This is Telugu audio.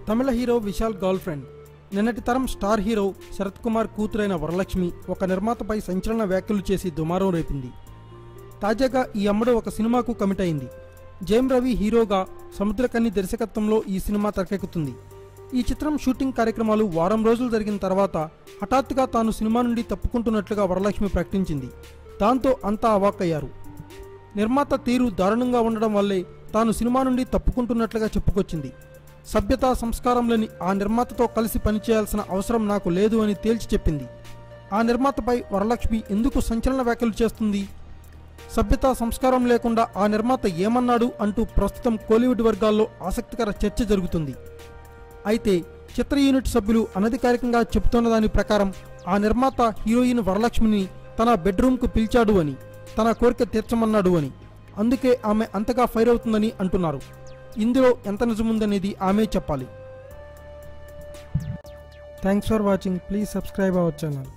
తమిళ హీరో విశాల్ గర్ల్ ఫ్రెండ్ నిన్నటి తరం స్టార్ హీరో శరత్ కుమార్ కూతురైన వరలక్ష్మి ఒక నిర్మాతపై సంచలన వ్యాఖ్యలు చేసి దుమారం రేపింది తాజాగా ఈ అమ్మడు ఒక సినిమాకు కమిట్ అయింది జయం రవి హీరోగా సముద్రకన్ని దర్శకత్వంలో ఈ సినిమా తెరకెక్కుతుంది ఈ చిత్రం షూటింగ్ కార్యక్రమాలు వారం రోజులు జరిగిన తర్వాత హఠాత్తుగా తాను సినిమా నుండి తప్పుకుంటున్నట్లుగా వరలక్ష్మి ప్రకటించింది దాంతో అంతా అవాక్కయ్యారు నిర్మాత తీరు దారుణంగా ఉండడం వల్లే తాను సినిమా నుండి తప్పుకుంటున్నట్లుగా చెప్పుకొచ్చింది సభ్యత సంస్కారం లేని ఆ నిర్మాతతో కలిసి పనిచేయాల్సిన అవసరం నాకు లేదు అని తేల్చి చెప్పింది ఆ నిర్మాతపై వరలక్ష్మి ఎందుకు సంచలన వ్యాఖ్యలు చేస్తుంది సభ్యత సంస్కారం లేకుండా ఆ నిర్మాత ఏమన్నాడు అంటూ ప్రస్తుతం కోలీవుడ్ వర్గాల్లో ఆసక్తికర చర్చ జరుగుతుంది అయితే చిత్ర యూనిట్ సభ్యులు అనధికారికంగా చెబుతున్న దాని ప్రకారం ఆ నిర్మాత హీరోయిన్ వరలక్ష్మిని తన బెడ్రూమ్కు పిలిచాడు అని తన కోరిక తీర్చమన్నాడు అని అందుకే ఆమె అంతగా ఫైర్ అవుతుందని అంటున్నారు ఇందులో ఎంత నిజముందనేది ఆమె చెప్పాలి thanks for watching please subscribe our channel